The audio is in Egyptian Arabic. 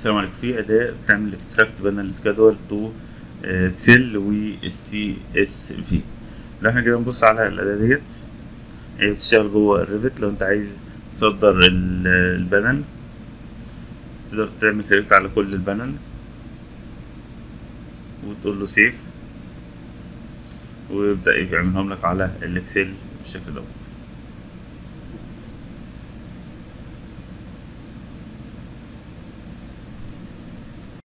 السلام عليكم في أداة بتعمل اكستراكت بانل سكادول تو اكسل والسي اس في لو احنا جينا نبص على الأداة ديت هي بتشتغل جوه الريفت لو انت عايز تصدر ال- البانل تقدر تعمل سيلكت على كل البانل وتقول له سيف ويبدأ يعملهم لك على الاكسل بالشكل دوت